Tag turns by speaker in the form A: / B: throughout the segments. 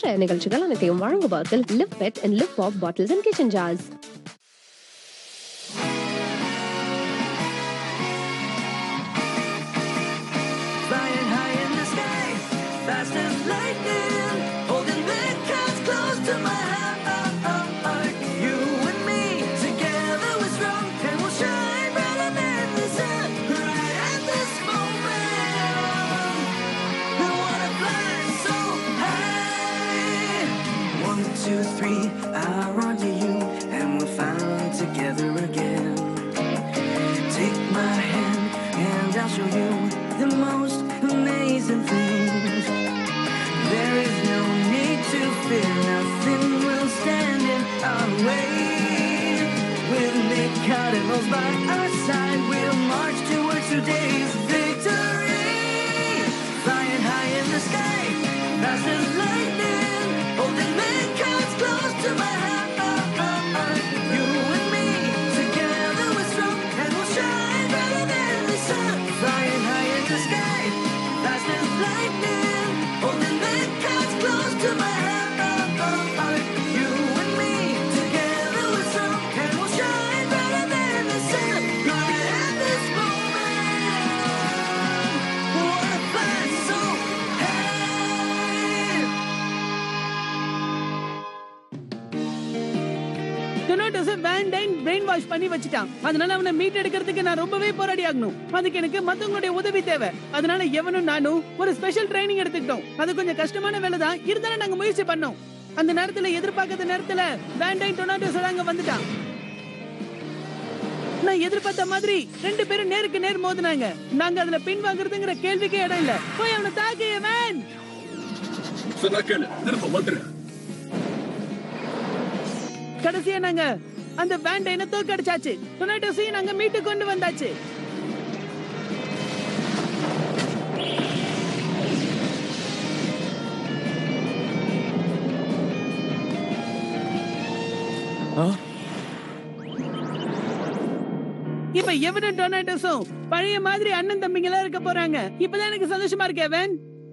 A: இன்றைய நிகழ்ச்சிகள் அனைத்தையும் வழங்குவார்கள் live bed and live pop bottles and kitchen jars
B: Flying high in the sky, fast as lightning, holding the cards close to my heart. You and me together we're strong, and we'll shine brighter than the sun. Right at this moment, I wanna fly so high. One, two, three, I run to you, and we'll find together again. Take my hand and I'll show you the most amazing things. There is no need to fear, nothing will stand in our way. With big cardinals by our side, we'll march towards today's victory. Flying high in the sky, fast as lightning, holding big cards close to my heart. You and me, together we're strong, and we'll shine brighter than the sun. Flying high in the sky, fast as lightning, holding big cards close to my heart. You and me, together we're strong, and we'll shine brighter than the sun. Right at this moment, wanna fly so high.
C: டொனாட்டோஸ வேண்டைன் brainwash பண்ணி வச்சுட்டான் அதனால அவனை meet எடுக்கிறதுக்கு நான் ரொம்பவே போராடி ஆகணும் அதுக்கு எனக்கு மத்தவங்களுடைய உதவி தேவை அதனால எவனும் நானும் ஒரு ஸ்பெஷல் ட்ரைனிங் எடுத்துக்கிட்டோம் அது கொஞ்சம் கஷ்டமான வேலை தான் இருந்தாலும் நாங்க முயற்சி பண்ணோம் அந்த நேரத்துல எதிர்பார்க்காத நேரத்துல வேண்டைன் டொனாட்டோஸ் அங்க வந்துட்டான் நான் எதிர்பார்த்த மாதிரி ரெண்டு பேரும் நேருக்கு நேர் மோதினாங்க நாங்க அதுல பின் வாங்குறதுங்கிற கேள்விக்கே இடம் இல்ல போய் அவனை தாக்கு வேன்
D: சொன்னா கேளு திரும்ப வந்துரு
C: கடைசியா நாங்க அந்த வேண்டைனை தோக்கடிச்சாச்சு டொனாட்டோஸையும் நாங்க மீட்டு கொண்டு வந்தாச்சு இப்ப எவனும் டொனாட்டோஸும் பழைய மாதிரி அண்ணன் தம்பிங்களா இருக்க போறாங்க இப்பதான் எனக்கு சந்தோஷமா இருக்கு எவன்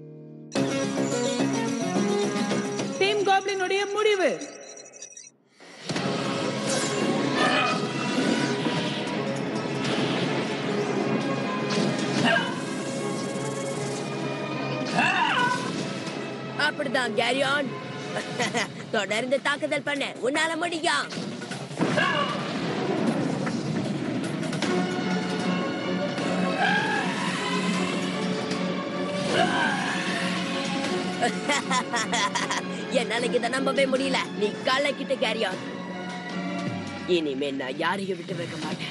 C: டீம் காப்ளினுடைய முடிவு
E: அப்படிதான் கேரியான் தொடர்ந்து தாக்குதல் பண்ண உன்னால முடியும் என்னால இதை நம்பவே முடியல நீ கலக்கிட்ட கேரியான் இனிமே நான் யாரையும் விட்டு வைக்க மாட்டேன்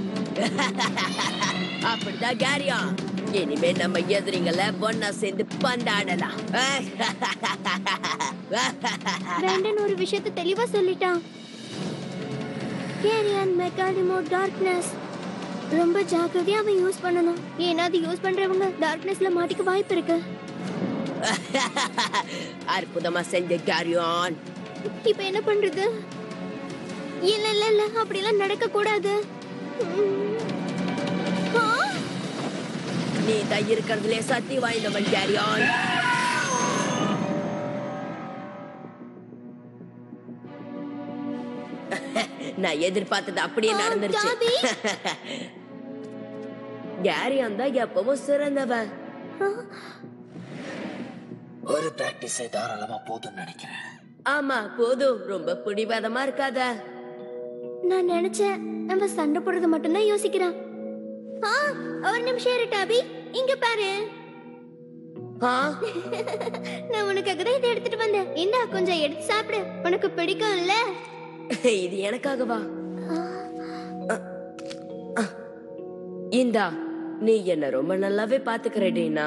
E: அப்படிதான் கேரியான் இனிமே நம்ம எதிரிங்களை ஒன்னா சேர்ந்து பந்தாடலாம்
F: பிராண்டன் ஒரு விஷயத்தை தெளிவா சொல்லிட்டான் கேரியன் மெக்கானிமோ டார்க்னஸ் ரொம்ப ஜாக்கிரதையா அவன் யூஸ் பண்ணணும் ஏன்னா அது யூஸ் பண்றவங்க டார்க்னஸ்ல மாட்டிக்க வாய்ப்பு இருக்கு
E: அற்புதமா செஞ்ச கேரியான்
F: இப்ப என்ன பண்றது இல்ல இல்ல இல்ல அப்படிலாம் நடக்க கூடாது ஆ!
E: நீ தான் இருக்கிறதுலே சக்தி வாய்ந்தவன் கேரியான் நான் எதிர்பார்த்தது அப்படியே
F: ஆ,
E: நடந்துருச்சு
F: டாபி.
E: கேரியான் தான் எப்பவும் சிறந்தவன்
B: ஒரு பிராக்டிஸே தாராளமா போதும்னு நினைக்கிறேன்
E: ஆமா போதும் ரொம்ப பிடிவாதமா இருக்காத
F: நான் நினைச்சேன் நம்ம சண்டை போடுறது மட்டும்தான் யோசிக்கிறான் ஆ, ஒரு நிமிஷம் இரு டாபி இங்க பாரு
E: ஆ,
F: நான் உனக்காக தான் இதை எடுத்துட்டு வந்தேன் இந்தா கொஞ்சம் எடுத்து சாப்பிடு உனக்கு பிடிக்கும்ல
E: இது எனக்காகவா இந்தா நீ என்ன ரொம்ப நல்லாவே பாத்துக்கிற டீனா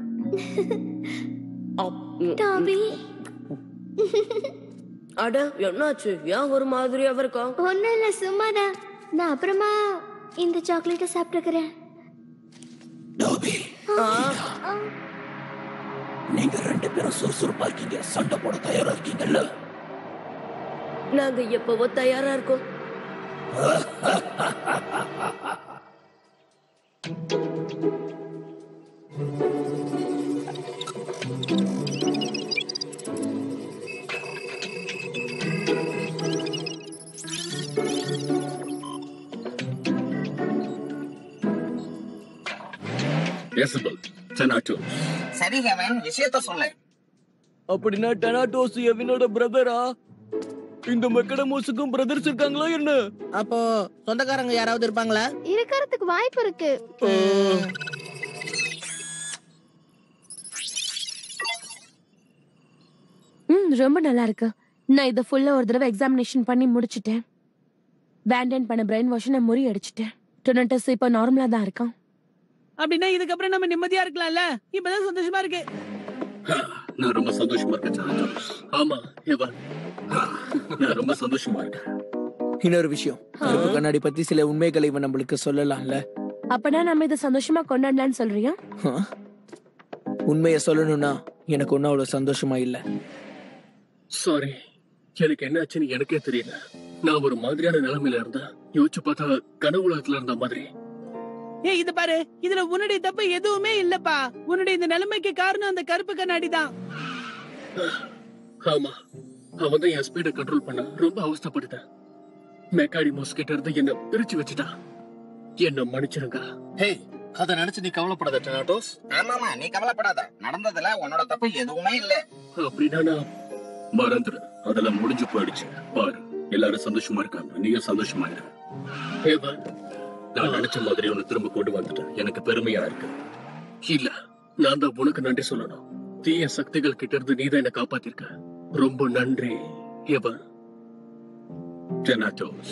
E: அப், ம்,
F: டாபி
E: அட என்னாச்சு ஏன் ஒரு மாதிரியா இருக்கும்
F: ஒண்ணும் இல்ல சும்மாதான் நான் அப்புறமா இந்த சாக்லேட்டை சாப்பிட்டுக்கிறேன்
D: டோபி
E: ஆ,
D: நீங்க ரெண்டு பேரும் சுறுசுறுப்பா இருக்கீங்க சண்டை போட தயாரா இருக்கீங்கல்ல
E: நாங்க எப்பவோ தயாரா இருக்கோம்
D: எசபல் டெனாட்டோ
G: சரி ஹெவன் விஷயத்த சொல்லு
H: அப்படின்னா டெனாட்டோஸ் எவினோட பிரதரா இந்த மெக்கடமோஸுக்கும் பிரதர்ஸ் இருக்காங்களா என்ன
C: அப்போ சொந்தக்காரங்க யாராவது இருப்பாங்களா
F: இருக்கிறதுக்கு வாய்ப்பு இருக்கு
I: ம் ரொம்ப நல்லா இருக்கு நான் இதை ஃபுல்லா ஒரு தடவை எக்ஸாமினேஷன் பண்ணி முடிச்சிட்டேன் வேண்டன் பண்ண பிரெயின் வாஷ் நான் முறி அடிச்சிட்டேன் டொனட்டஸ் இப்போ நார்மலா தான் இருக்கான்
C: அப்படின்னா இதுக்கப்புறம் நம்ம நிம்மதியா இருக்கலாம்ல இப்பதான் சந்தோஷமா இருக்கு
D: நான் ரொம்ப சந்தோஷமா இருக்கேன் டெனாட்டோஸ் ஆமா எவன் நான் ரொம்ப சந்தோஷமா இருக்கேன்
H: இன்னொரு விஷயம் கருப்பு கண்ணாடி பத்தி சில உண்மைகளை இவன் நம்மளுக்கு சொல்லலாம்ல
I: அப்பனா நம்ம இதை சந்தோஷமா கொண்டாடலாம்னு சொல்றியா
H: ஆ? உண்மையை சொல்லணும்னா எனக்கு ஒன்னும் அவ்வளவு சந்தோஷமா இல்ல
D: சாரி எனக்கு என்ன ஆச்சுன்னு எனக்கே தெரியல நான் ஒரு மாதிரியான நிலைமையில இருந்தேன் யோசிச்சு பார்த்தா கனவு உலகத்துல இருந்த மாதிரி
C: ஏய் இது பாரு இதுல உன்னுடைய தப்பு எதுவுமே இல்லப்பா உன்னுடைய இந்த நிலைமைக்கு காரணம் அந்த கருப்பு கண்ணாடி தான்
D: ஆமா அவன் தான் என் ஸ்பீடை கண்ட்ரோல் பண்ண ரொம்ப அவஸ்தைப்பட்டுட்டேன் மெக்காடி மோஸ் கிட்ட இருந்து என்ன பிரிச்சு வச்சுட்டான் என்ன மன்னிச்சிருங்க
G: ஹேய் அத நினைச்சு நீ கவலைப்படாத டெனாட்டோஸ் ஆமாமா நீ கவலைப்படாத நடந்ததுல உன்னோட தப்பு எதுவுமே இல்ல
D: அப்படின்னா நான் மறந்துடு அதெல்லாம் முடிஞ்சு போயிடுச்சு பாரு எல்லாரும் சந்தோஷமா இருக்காங்க நீயும் சந்தோஷமா இரு ஏவா, நான் நினைச்ச மாதிரி உன்னை திரும்ப கொண்டு வந்துட்டேன் எனக்கு பெருமையா இருக்கு இல்ல நான் தான் உனக்கு நன்றி சொல்லணும் தீய சக்திகள் கிட்ட இருந்து நீதான் என்ன காப்பாத்திருக்க ரொம்ப நன்றி எவன் டெனாட்டோஸ்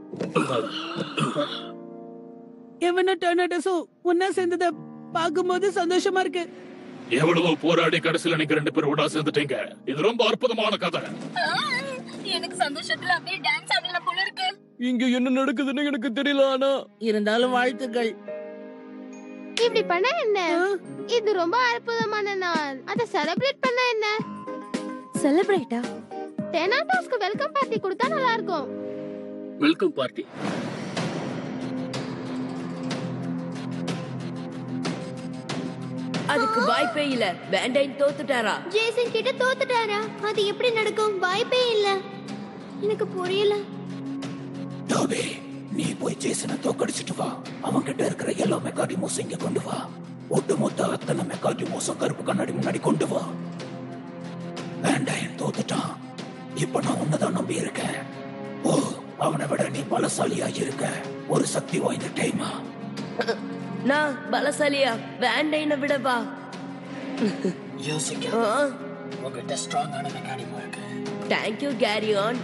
C: எவனும் டொர்னாட்டோஸும் ஒன்னா சேர்ந்தத பார்க்கும்போது சந்தோஷமா இருக்கு
D: எவ்வளவோ போராடி கடைசியில நீங்க ரெண்டு பேரும் ஒண்ணா சேர்ந்துட்டீங்க இது ரொம்ப அற்புதமான கதை
F: எனக்கு சந்தோஷத்துல அப்படியே டான்ஸ் ஆடலாம் போல இருக்கு
H: இங்க என்ன நடக்குதுன்னு எனக்கு தெரியல ஆனா
C: இருந்தாலும் வாழ்த்துக்கள்
F: இப்படி பண்ண என்ன இது ரொம்ப அற்புதமான நாள் அத செலிப்ரேட் பண்ண என்ன
I: செலிப்ரேட்டா
F: டெனாட்டோஸ்க்கு வெல்கம் பார்ட்டி கொடுத்தா நல்லா இருக்கும்
D: வெல்கம் பார்ட்டி
E: அதுக்கு வாய்ப்பே இல்ல வேண்டைன் தோத்துட்டாரா
F: ஜேசன் கிட்ட தோத்துட்டாரா அது எப்படி நடக்கும் வாய்ப்பே இல்ல எனக்கு புரியல
D: டாபே நீ போய் ஜேசனை தோக்கடிச்சிட்டு வா அவன் கிட்ட இருக்கிற எல்லா மெக்காடி மோசம் இங்க கொண்டு வா ஒட்டு மொத்த அத்தனை மெக்காடி மோசம் கருப்பு கண்ணாடி முன்னாடி கொண்டு வா வேண்டாம் தோத்துட்டான் இப்ப நான் உன்னதான் நம்பி இருக்கேன் ஓ அவனை விட நீ பலசாலியா இருக்க ஒரு சக்தி வாய்ந்த டைமா
E: நான் பலசாலியா வேண்டைனை விடவா
G: யோசிக்க உங்ககிட்ட ஸ்ட்ராங்கான மெக்காடி இருக்கு
E: தேங்க்யூ கேரியான்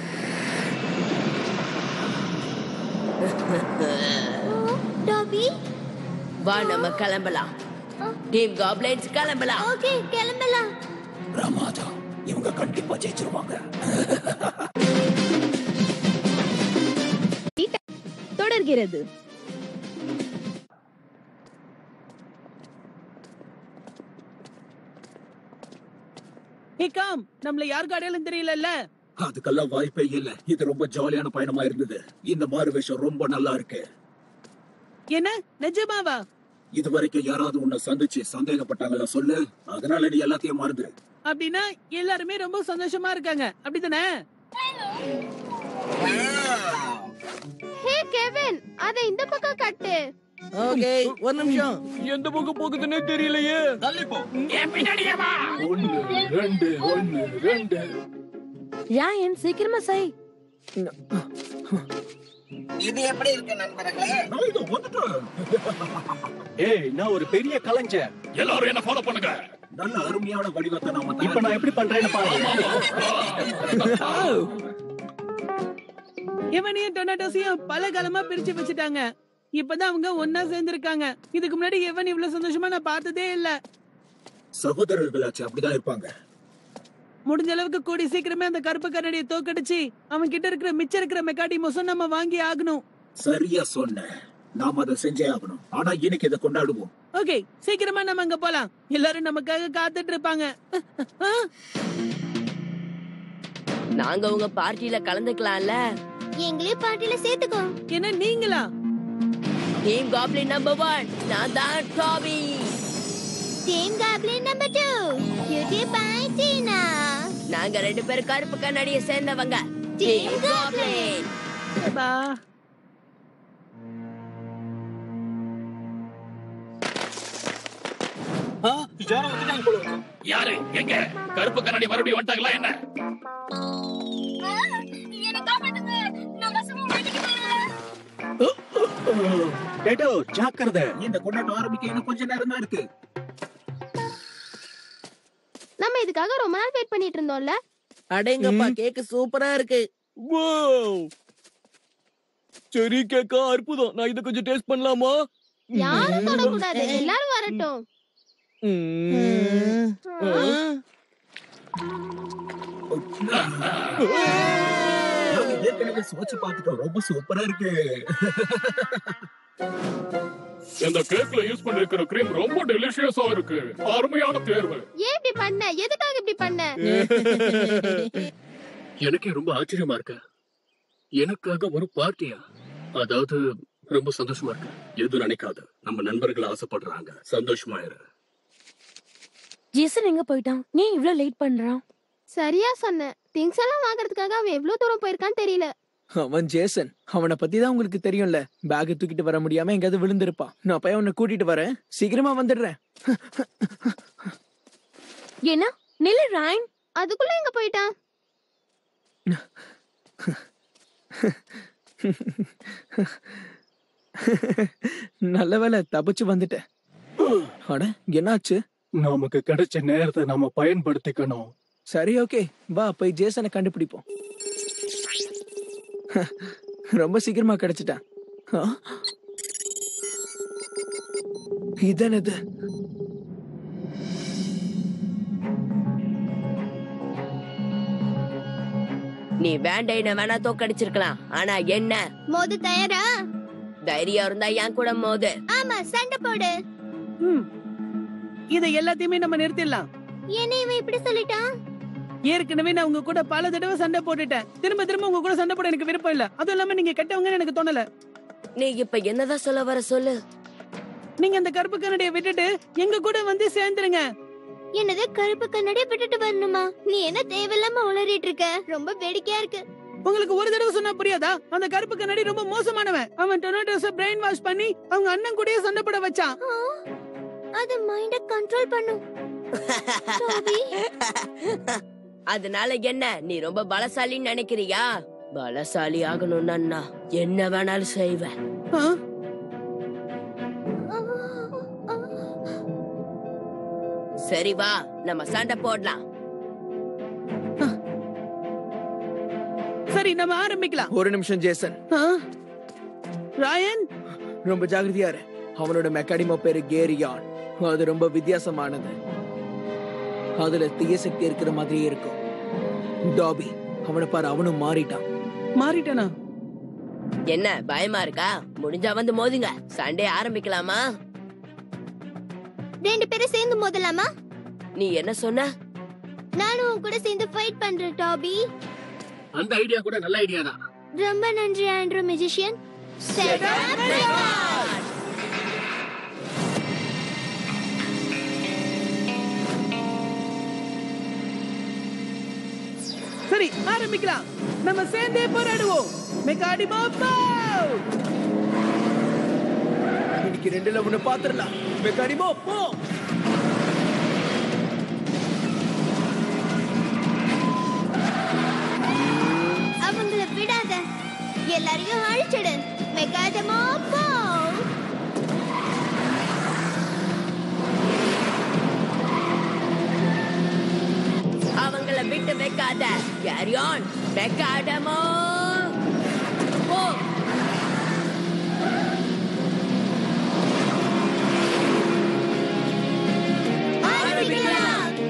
F: டாபி
E: வா நம்ம கிளம்பலாம் டீம் காப்லைன்ஸ் கிளம்பலாம்
F: ஓகே கிளம்பலாம்
D: பிரமாதம் இவங்க கண்டிப்பா ஜெயிச்சிருவாங்க
A: தொடர்கிறது
C: ஏ காம் நம்மள யாருக்கு அடையாளம் தெரியலல்ல
D: அதுக்கெல்லாம் வாய்ப்பே இல்ல இது ரொம்ப ஜாலியான பயணமா இருந்தது இந்த மாறு வேஷம் ரொம்ப நல்லா இருக்கு
C: என்ன நிஜமாவா
D: இது வரைக்கும் யாராவது உன்னை சந்திச்சு சந்தேகப்பட்டாங்களா சொல்லு அதனால நீ எல்லாத்தையும் மறந்து
C: அப்படின்னா எல்லாருமே ரொம்ப சந்தோஷமா இருக்காங்க அப்படிதானே
F: ஹே கெவின் அத இந்த பக்கம் கட்டு
C: ஓகே ஒரு நிமிஷம்
H: எந்த பக்கம் போகுதுன்னே தெரியலையே
G: தள்ளிப்போ
D: ஒன்னு ரெண்டு ஒன்னு ரெண்டு
I: ராயன் சீக்கிரமா செய்
G: இது எப்படி இருக்கு நண்பர்களே
D: நான் இதோ வந்துட்டேன்.
J: ஏய் நான் ஒரு பெரிய கலைஞர்
D: எல்லாரும் என்ன ஃபாலோ பண்ணுங்க நல்ல அருமையான வடிவத்தை நாம
J: இப்ப நான் எப்படி பண்றேன்னு பாருங்க
C: இவனையும் டொனாட்டோஸையும் பல காலமா பிரிச்சு வச்சுட்டாங்க இப்பதான் அவங்க ஒன்னா சேர்ந்திருக்காங்க இதுக்கு முன்னாடி எவன் இவ்வளவு சந்தோஷமா நான் பார்த்ததே இல்ல
D: சகோதரர்களாச்சு அப்படிதான் இருப்பாங்க
C: முடிஞ்ச அளவுக்கு கூடி சீக்கிரமே அந்த கருப்பு கண்ணாடியை தோக்கடிச்சு அவன் கிட்ட இருக்கிற மிச்சம் இருக்கிற மெக்காடி மோசம் நம்ம வாங்கி ஆகணும்
D: சரியா சொன்ன நாம அதை செஞ்சே ஆகணும் ஆனா இன்னைக்கு இதை கொண்டாடுவோம்
C: ஓகே சீக்கிரமா நம்ம அங்க போலாம் எல்லாரும் நமக்காக காத்துட்டு இருப்பாங்க
E: நாங்க உங்க பார்ட்டியில கலந்துக்கலாம்ல
F: எங்களையும் பார்ட்டில சேர்த்துக்கோ
C: என்ன நீங்களா
E: டீம் காப்ளின் நம்பர் ஒன் நான் தான் Tabby
F: team goblin number 2 cutie pie Tina
E: நாங்க ரெண்டு பேரும் கருப்பு கண்ணாடியை சேர்ந்தவங்க
F: Team
E: டீம் காப்ளின்
C: பா
J: யாரும் வந்துட்டாங்க போல இருக்கு.
D: யாரு எங்க கருப்பு கண்ணாடி மறுபடியும் வந்துட்டாங்களா என்ன
J: டேட்டோ ஜாக்கிரதை
G: இந்த கொண்டாட்டம் ஆரம்பிக்க இன்னும் கொஞ்ச நேரம் தான் இருக்கு
F: நம்ம இதுக்காக ரொம்ப நாள் வெயிட் பண்ணிட்டு இருந்தோம்ல
K: அடேங்கப்பா கேக்கு சூப்பரா இருக்கு
H: சரி கேக்கா அற்புதம் நான் இதை கொஞ்சம் டேஸ்ட் பண்ணலாமா
F: யாரும் தொடக்கூடாது எல்லாரும் வரட்டும்
G: நாங்க ஏற்கனவே சுவைச்சு பார்த்துட்டோம் ரொம்ப சூப்பரா இருக்கு
D: இந்த கேக்ல யூஸ் பண்ணிருக்கிற கிரீம் ரொம்ப டெலிஷியஸா இருக்கு அருமையான தேர்வு
F: ஏன் இப்படி பண்ண எதுக்காக இப்படி பண்ண
D: எனக்கே ரொம்ப ஆச்சரியமா இருக்கு எனக்காக ஒரு பார்ட்டியா அதாவது ரொம்ப சந்தோஷமா இருக்கு எதுவும் நினைக்காத நம்ம நண்பர்கள் ஆசைப்படுறாங்க சந்தோஷமா இரு
I: ஜேசன் எங்க போயிட்டான் நீ இவ்ளோ லேட் பண்றான்
F: சரியா சொன்ன திங்ஸ் எல்லாம் வாங்குறதுக்காக அவன் எவ்வளவு தூரம் போயிருக்கான்னு தெரியல
H: அவன் ஜேசன் அவனை பத்தி தான் உங்களுக்கு தெரியும்ல பேக் தூக்கிட்டு வர முடியாம எங்கேயாவது விழுந்திருப்பான் நான் போய் அவனை கூட்டிட்டு வரேன் சீக்கிரமா வந்துடுறேன்
I: என்ன நில்லு ராயன்
F: அதுக்குள்ள எங்க போயிட்டான்
H: நல்ல வேளை தப்பிச்சு வந்துட்டேன் அட என்னாச்சு
J: நமக்கு கிடைச்ச நேரத்தை நாம பயன்படுத்திக்கணும்
H: சரி ஓகே வா போய் ஜேசனை கண்டுபிடிப்போம் ரொம்ப சீக்கிரமா கிடைச்சிட்டான் ஆ? இதென்னது
E: நீ வேண்டைன வேணா தோக்கடிச்சிருக்கலாம் ஆனா என்ன
F: மோது தயாரா
E: தைரியம் இருந்தா என் கூட மோது
F: ஆமா சண்டை போடு
C: ம். இதை எல்லாத்தையுமே நம்ம நிறுத்திடலாம்
F: என்ன இவன் இப்படி சொல்லிட்டான்
C: ஏற்கனவே நான் உங்க கூட பல தடவை சண்டை போட்டுட்டேன் திரும்ப திரும்ப உங்க கூட சண்டை போட எனக்கு விருப்பம் இல்ல அதுவும் இல்லாம நீங்க கெட்டவங்கன்னு எனக்கு தோணல
E: நீ இப்ப என்னதான் சொல்ல வர சொல்லு
C: நீங்க அந்த கருப்பு கண்ணடியை விட்டுட்டு எங்க கூட வந்து சேர்ந்துருங்க
F: என்னது கருப்பு கண்ணாடியை விட்டுட்டு வரணுமா நீ என்ன தேவையில்லாம உளறிட்டு இருக்க ரொம்ப வேடிக்கையா இருக்கு
C: உங்களுக்கு ஒரு தடவை சொன்னா புரியாதா அந்த கருப்பு கண்ணாடி ரொம்ப மோசமானவன் அவன் டொனேட்டோஸ பிரெயின் வாஷ் பண்ணி அவங்க அண்ணன் கூடயே சண்டை போட வச்சான்
F: ஆ, அது மைண்ட கண்ட்ரோல் பண்ணும் டோபி,
E: அதனால என்ன நீ ரொம்ப பலசாலின்னு நினைக்கிறியா பலசாலி ஆகணும்னா நான் என்ன வேணாலும் செய்வேன்
C: ஆ?
F: ஆ, ஆ.
E: சரி வா நம்ம சண்டை போடலாம்
C: சரி நம்ம ஆரம்பிக்கலாம்
H: ஒரு நிமிஷம் ஜேசன்
C: ஆ? ராயன்
H: ரொம்ப ஜாகிரதையா இரு அவனோட மெக்காடிமோ பேரு கேரியான் அது ரொம்ப வித்தியாசமானது அதுல தீய சக்தி இருக்கிற மாதிரியே இருக்கும் டாபி அவனை பாரு அவனும் மாறிட்டான்
C: மாறிட்டானா
E: என்ன பயமா இருக்கா முடிஞ்சா வந்து மோதுங்க சண்டே ஆரம்பிக்கலாமா
F: ரெண்டு பேரும் சேர்ந்து மோதலாமா
E: நீ என்ன சொன்ன
F: நானும் உன் கூட சேர்ந்து ஃபைட் பண்றேன் டாபி
D: அந்த ஐடியா கூட நல்ல ஐடியா தான்
F: ரொம்ப நன்றி ஆண்ட்ரோ மெஜிஷியன்
C: சரி ஆரம்பிக்கலாம் நம்ம சேர்ந்தே போராடுவோம் மெக்காடி பாப்பா
H: இன்னைக்கு ரெண்டுல ஒண்ணு பாத்துடலாம் மெக்காடிமோ போ
F: அவங்கள விடாத எல்லாரையும் அழிச்சிடு மெகாடமோ போ
E: அவங்கள விட்டு வைக்காத கேரியான் மெக்காடமோ போ
F: ஆரம்பிக்கலாம்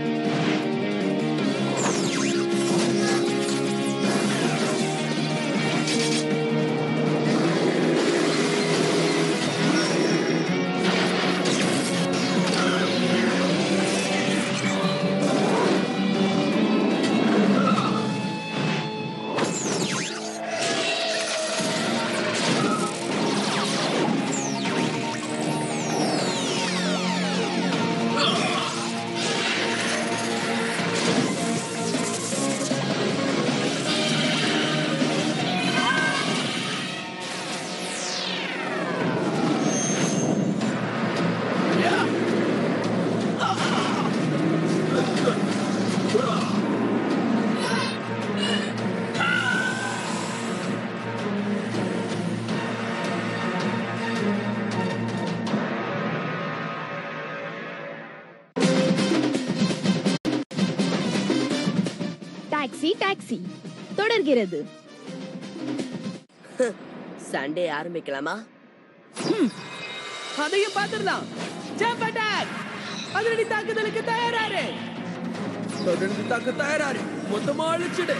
A: எனர்ஜி டாக்ஸி தொடர்கிறது
E: சண்டே ஆரம்பிக்கலாமா
C: அதையும் பார்த்துடலாம் ஜம்ப் அட்டாக் அதிரடி தாக்குதலுக்கு தயாராரு
H: தொடர்ந்து தாக்க தயாராரு மொத்தமா அழிச்சிடு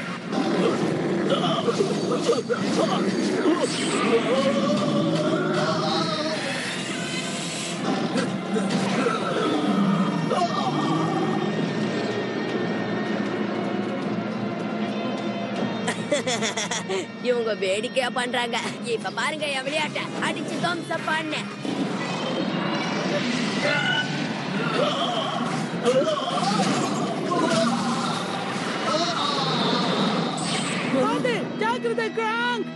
E: இவங்க வேடிக்கையா பண்றாங்க இப்ப பாருங்க என் விளையாட்ட அடிச்சு தம்ச பண்ண
C: பாத்து ஜாக்கிரதை கிராங்க்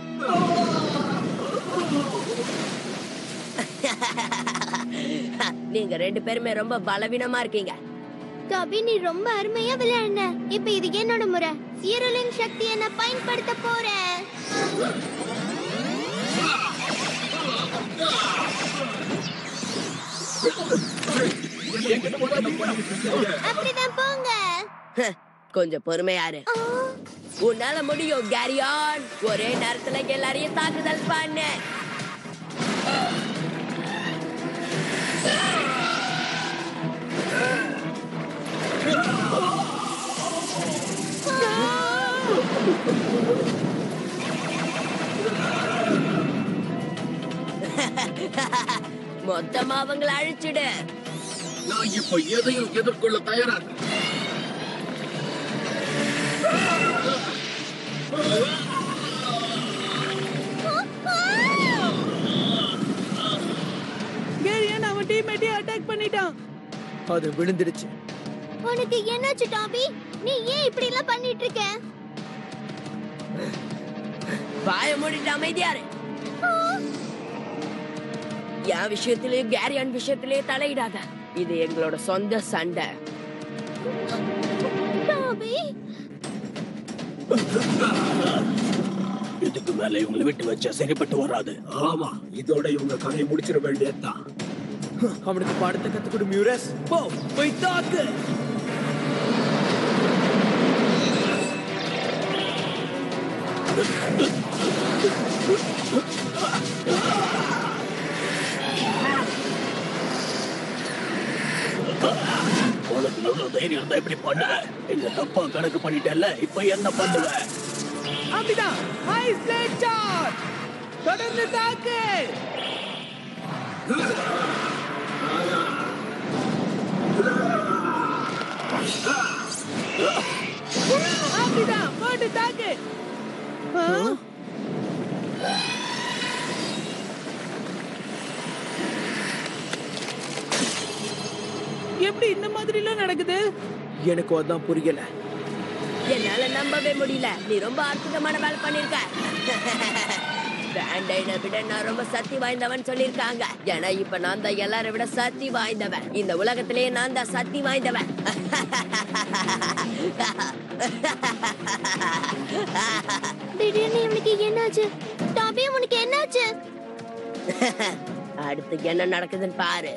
E: நீங்க ரெண்டு பேருமே ரொம்ப பலவீனமா இருக்கீங்க
F: டாபி நீ ரொம்ப அருமையா விளையாடின இப்ப இது என்னோட முறை இருளின் சக்தியை நான் பயன்படுத்த போறேன் அப்படிதான் போங்க
E: கொஞ்சம் பொறுமையாரு உன்னால முடியும் கேரியான் ஒரே நேரத்துல எல்லாரையும் தாக்குதல் பண்ண மொத்தமா அவங்கள அழிச்சிடு
D: நான் இப்ப எதையும் எதிர்கொள்ள தயாரா இருக்கேன்.
C: கேரியன் அவன் டீம்மேட்டையும் அட்டாக் பண்ணிட்டான்
H: அது விழுந்துடுச்சு
F: உனக்கு என்னாச்சு டாபி நீ ஏன் இப்படி எல்லாம் பண்ணிட்டு இருக்க
E: வாய மூடிட்டு அமைதியாரு என் விஷயத்திலயும் கேரியான் விஷயத்திலயும் தலையிடாத இது எங்களோட சொந்த சண்டை
F: டாபி
D: இதுக்கு மேல இவங்களை விட்டு வச்சா சரிப்பட்டு வராது ஆமா இதோட இவங்க கதையை முடிச்சிட வேண்டியதுதான்
H: அவனுக்கு பாடத்தை கத்துக் கொடு மியூரஸ் போ போய் தாக்கு
D: உனக்கு எவ்வளவு தைரியம் இருந்தா இப்படி பண்ணுவ இல்ல தப்பா கணக்கு பண்ணிட்டல இப்ப என்ன பண்ணுவ
C: அப்படிதான் ஐஸ் பிளேட் சார்ஜ் தொடர்ந்து தாக்கு அப்படிதான் போட்டு தாக்கு ஆ? எப்படி இந்த மாதிரி எல்லாம் நடக்குது
H: எனக்கு அதான் புரியல
E: என்னால நம்பவே முடியல நீ ரொம்ப அற்புதமான வேலை பண்ணிருக்க பேண்டைனை விட நான் ரொம்ப சக்தி வாய்ந்தவன் சொல்லிருக்காங்க ஏன்னா இப்ப நான் தான் எல்லாரை விட சக்தி வாய்ந்தவன் இந்த உலகத்திலேயே நான் தான் சக்தி வாய்ந்தவன்
F: திடீர்னு இவனுக்கு என்னாச்சு டாபி உனக்கு என்னாச்சு
E: அடுத்து என்ன நடக்குதுன்னு பாரு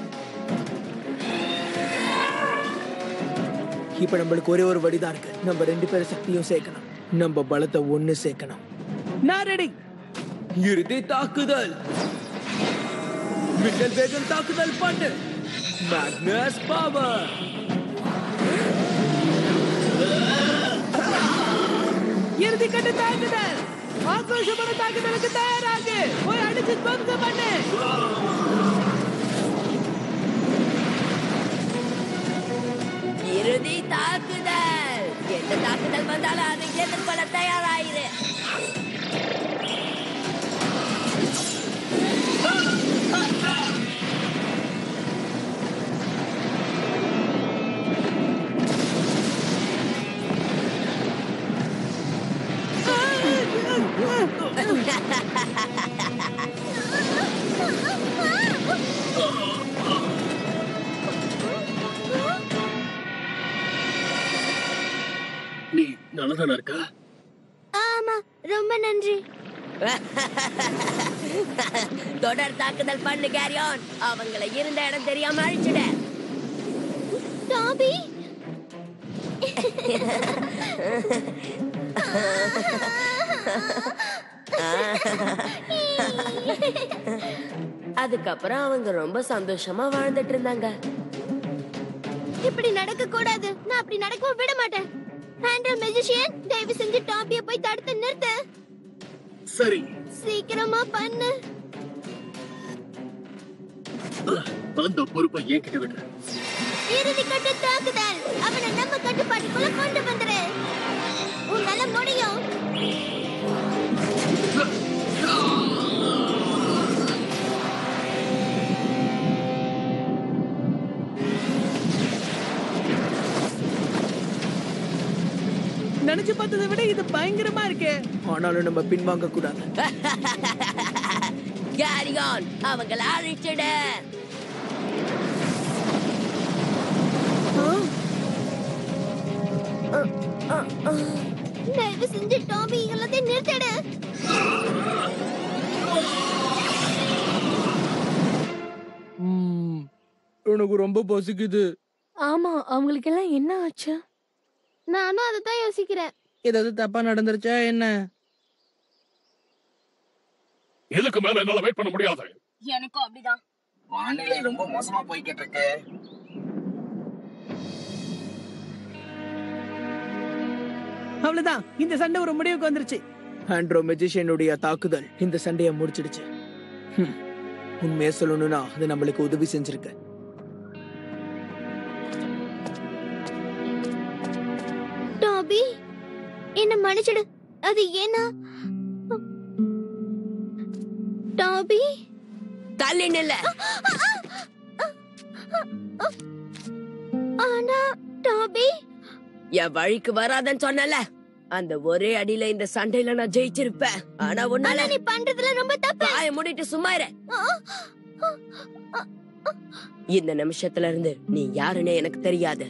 H: இப்ப நம்மளுக்கு ஒரே ஒரு வழிதான் இருக்கு நம்ம ரெண்டு பேரும் சக்தியும் சேர்க்கணும் நம்ம பலத்தை ஒண்ணு சேர்க்கணும்
C: நான் ரெடி
H: இறுதி தாக்குதல் மின்னல் வேகம் தாக்குதல் பண்ணு மேக்னஸ் பவர்
C: இறுதி கட்டு தாக்குதல் ஆக்ரோஷமான தாக்குதலுக்கு தயாராகு போய் அடிச்சு துவம்சம் பண்ணு
E: இறுதி தாக்குதல் எந்த தாக்குதல் வந்தாலும் அதை எதிர்கொள்ள தயாராயிரு
D: நீ நல்லதான இருக்கா
F: ஆமா ரொம்ப நன்றி
E: தொடர் தாக்குதல் பண்ணு கேரியான் அவங்களை இருந்த இடம் தெரியாம அழிச்சிட
F: டாபி
E: அதுக்கப்புறம் அவங்க ரொம்ப சந்தோஷமா வாழ்ந்துட்டு இருந்தாங்க
F: இப்படி நடக்க கூடாது நான் அப்படி நடக்கவும் விட மாட்டேன் ஹேண்டல் மெஜிஷியன் தயவு செஞ்சு டாபிய போய் தடுத்து நிறுத்து
D: சரி
F: சீக்கிரமா பண்ணு
D: அந்த பொறுப்பை என்கிட்ட விடு
F: இறுதி கட்ட தாக்குதல் அவனை நம்ம கட்டுப்பாட்டுக்குள்ள கொண்டு வந்துரு உன்னால முடியும்
C: நினைச்சு பார்த்ததை விட இது பயங்கரமா இருக்கே
H: ஆனாலும் நம்ம பின்வாங்க கூடாது
E: கேரியான் அவங்கள அழிச்சிடு
F: தயவு செஞ்சு டாபி எல்லாத்தையும் நிறுத்திடு
H: ம், எனக்கு ரொம்ப பசிக்குது
I: ஆமா அவங்களுக்கு எல்லாம் என்ன ஆச்சு
F: நானும் அதை தான் யோசிக்கிறேன்
K: ஏதாவது தப்பா நடந்துருச்சா என்ன
D: இதுக்கு மேல என்னால வெயிட் பண்ண முடியாது
E: எனக்கும் அப்படிதான்
G: வானிலை ரொம்ப மோசமா போய்கிட்டு இருக்கு
C: அவ்வளவுதான் இந்த சண்டை ஒரு முடிவுக்கு வந்துருச்சு
H: ஆண்ட்ரோ மெஜிஷியனுடைய தாக்குதல் இந்த சண்டையை முடிச்சிடுச்சு ஹம், உண்மையை சொல்லணும்னா அது நம்மளுக்கு உதவி செஞ்சிருக்கு
F: டாபி என்ன மன்னிச்சிடு அது ஏன்னா டாபி
E: தள்ளி நில்ல
F: ஆனா டாபி
E: என் வழிக்கு வராதன்னு சொன்னல அந்த ஒரே அடியில இந்த சண்டையில நான் ஜெயிச்சிருப்பேன் ஆனா உன்னால
F: ஆனா நீ பண்றதுல ரொம்ப தப்பு
E: வாய மூடிட்டு சும்மா இரு இந்த நிமிஷத்துல இருந்து நீ யாருன்னு எனக்கு தெரியாது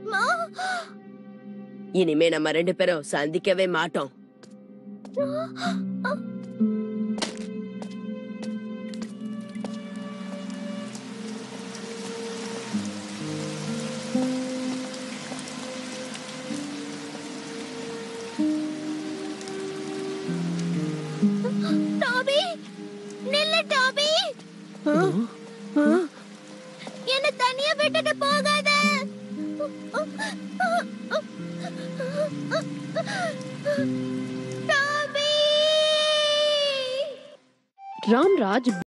E: இனிமே நம்ம ரெண்டு பேரும் சந்திக்கவே மாட்டோம்
F: டாபி நில்லு டாபி என்ன தனியா விட்டுட்டு போகாத டாபி
A: ராம்ராஜ்